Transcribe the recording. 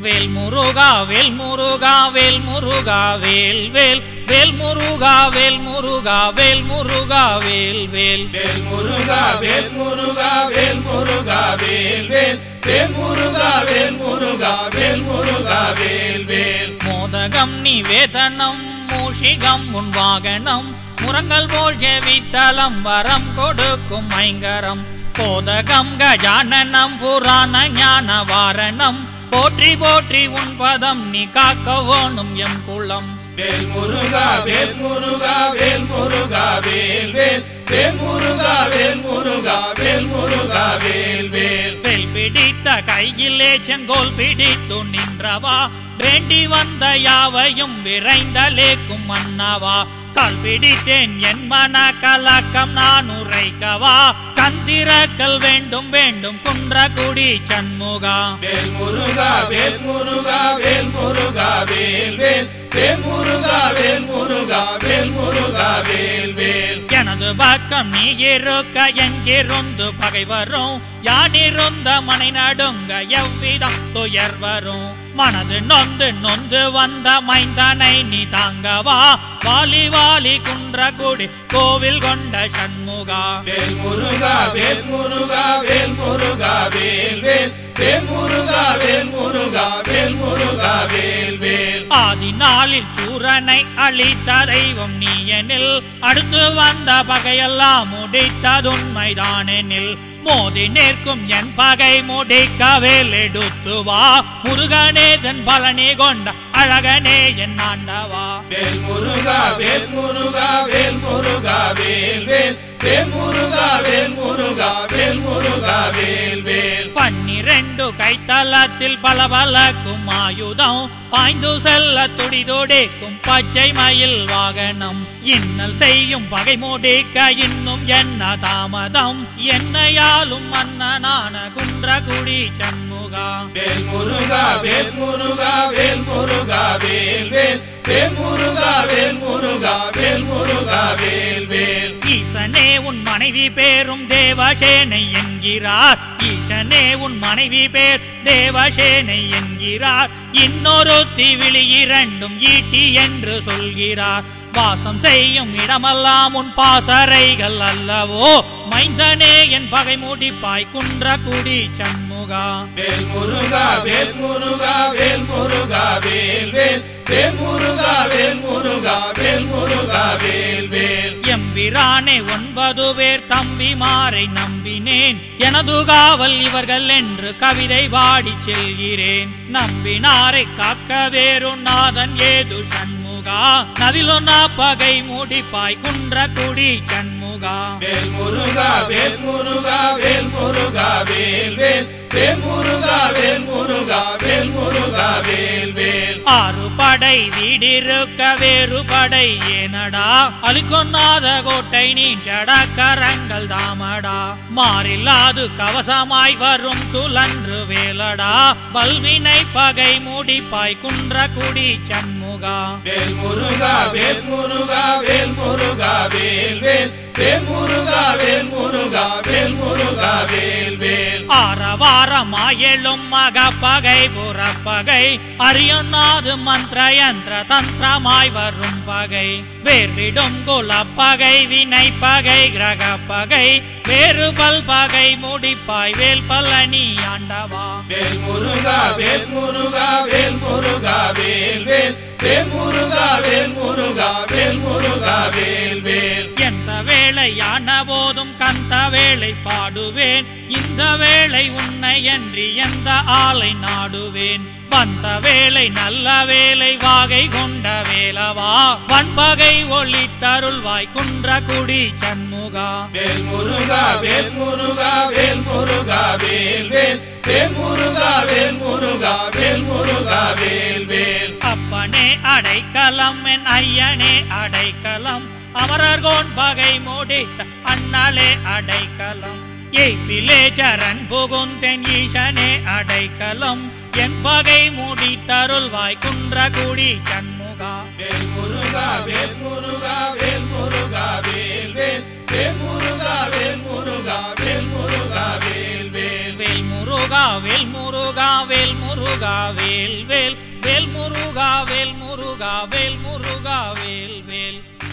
வேல் முருகா வேல் முருகா வேல் முருகா வேல் வேல் வேல் முருகா வேல் முருகா வேல் முருகா வேல் வேல் வேல் முருகா வேல் முருகா வேல் முருகா வேல் வேல் வேல் முருகா வேல் முருகா வேல் முருகா வேல் வேல் மோதகம் நிவேதனம் மூஷிகம் உன் வாகனம் முரங்கள் போல் ஜெவித்தலம் வரம் கொடுக்கும் ஐங்கரம் போதகம் கஜானனம் புராண ஞான வாரணம் போற்றி போற்றி உன் பதம் நீ காக்க வேணும் எம் குளம் வேல் முருகா வேல் முருகா வேல் முருகா வேல் வேல் வேல் முருகா வேல் முருகா வேல் முருகா வேல் வேல் வேல் பிடித்த கையிலே செங்கோல் பிடித்து நின்றவா வேண்டி வந்த யாவையும் விரைந்தலேக்கும் மன்னவா கால் பிடித்தேன் என் மன கலக்கம் நான் உரைக்கவா கந்திரக்கல் வேண்டும் வேண்டும் குன்றகுடி சண்முகா வேல் முருகா வேல் முருகா வேல் முருகா வேல் வேல் வேல் முருகா வேல் முருகா வேல் முருகா வேல் வேல் எனது பக்கம் நீ இருக்க எங்கிருந்து பகை வரும் யானிருந்த மனை நடுங்க எவ்விதம் துயர் வரும் மனது நொந்து நொந்து வந்த மைந்தனை நீ தாங்கவா வாலி வாலி குன்றகுடி கோவில் கொண்ட சண்முகா வேல் முருகா வேல் முருகா வேல் முருகா வேல் வேல் வேல் முருகா வேல் முருகா வேல் முருகா வேல் வேல் ஆதி நாளில் சூரனை அழித்த தெய்வம் நீயனில் அடுத்து வந்த பகையெல்லாம் முடித்ததுண்மைதானெனில் மோதி நிற்கும் என் பகை முடிக்க வேலெடுத்து வா முருகனே தன் பலனி கொண்ட அழகனே என் ஆண்டவா வேல் முருகா வேல் முருகா வேல் முருகா வேல் வேல் வேல் முருகா வேல் முருகா வேல் முருகா வேல் வேல் பன்னிரண்டு கைத்தலத்தில் பல பலக்கும் ஆயுதம் பாய்ந்து செல்ல துடி துடிக்கும் பச்சை மயில் வாகனம் இன்னல் செய்யும் பகை முடிக்க இன்னும் என்ன தாமதம் என்னையாலும் மன்னனான குன்றகுடி சண்முகா வேல் முருகா வேல் முருகா வேல் முருகா வேல் வேல் வேல் முருகா வேல் முருகா வேல் முருகா வேல் வேல் ஈசனே உன் மனைவி பேரும் தேவசேனை என்கிறார் ஈசனே உன் மனைவி பேர் தேவசேனை என்கிறார் இன்னொரு திவிழி இரண்டும் ஈட்டி என்று சொல்கிறார் வாசம் செய்யும் இடமெல்லாம் உன் பாசறைகள் அல்லவோ மைந்தனே என் பகை முடிப்பாய் குன்றகுடி சண்முகா வேல் முருகா வேல் முருகா வேல் முருகா வேல் வேல் வேல் முருகா வேல் முருகா வேல் முருகா வேல் வேல் எம்பிரானே ஒன்பது பேர் தம்பிமாரை நம்பினேன் எனது காவல் இவர்கள் என்று கவிதை பாடி செல்கிறேன் நம்பினாரை காக்க வேறு நாதன் ஏது சண்முகா நவிலொன்னா பகை முடிப்பாய் குன்றகுடி சண்முகா வேல் முருகா வேல் முருகா வேல் முருகா வேல் வேல் வேல் முருகா வேல் முருகா வேல் முருகா வேல் வேல் ஆறு படை வீடிருக்க வேறு படை ஏனடா அழுக்கொன்னாத கோட்டை நீஞ்சடா கரங்கள் தாமடா மாறில்லாது கவசமாய் வரும் சுழன்று வேலடா பல்வினை பகை முடிப்பாய் குன்றகுடி சண்முகா வேல் முருகா வேல் முருகா வேல் முருகா வேல் வேல் வேல் முருகா வேல் முருகா வேல் முருகா வேல் வேல் ஆரவாரமாயெழும் மக பகை புறப்பகை அறியொன்னாது மந்திர யந்திர தந்திரமாய் வரும் பகை வேர்விடும் குலப்பகை வினை பகை கிரக பகை வேறு பல் பகை முடிப்பாய் வேல் பழனி ஆண்டவா வேல் முருகா வேல் முருகா வேல் முருகா வேல் வேல் வேல் முருகா வேல் முருகா வேல் முருகா வேல் வேல் எந்த வேளையான போதும் கந்த வேளை பாடுவேன் இந்த வேளை உன்னை என்று எந்த ஆளை நாடுவேன் வந்த வேளை நல்ல வேளை வாகை கொண்ட வேலவா வன்பகை ஒளி தருள்வாய் குன்றகுடி சண்முகா வேல் முருகா வேல் முருகா வேல் முருகா வேல் வேல் வேல் முருகா வேல் முருகா வேல் முருகா வேல் வேல் அப்பனே அடைக்கலம் என் ஐயனே அடைக்கலம் அமரர்கோன் பகை முடித்த அண்ணலே அடைக்கலம் எய்பிலே சரண் புகுந்தென் ஈசனே அடைக்கலம் என் பகை முடித்தருள்வாய் குன்றகுடி சண்முகா வேல் முருகா வேல் முருகா வேல் முருகா வேல் வேல் வேல் முருகா வேல் முருகா வேல் முருகா வேல் வேல் வேல் முருகா வேல் முருகா வேல் முருகா முருகா வேல் வேல் வேல் முருகா வேல் முருகா வேல் முருகா வேல் வேல்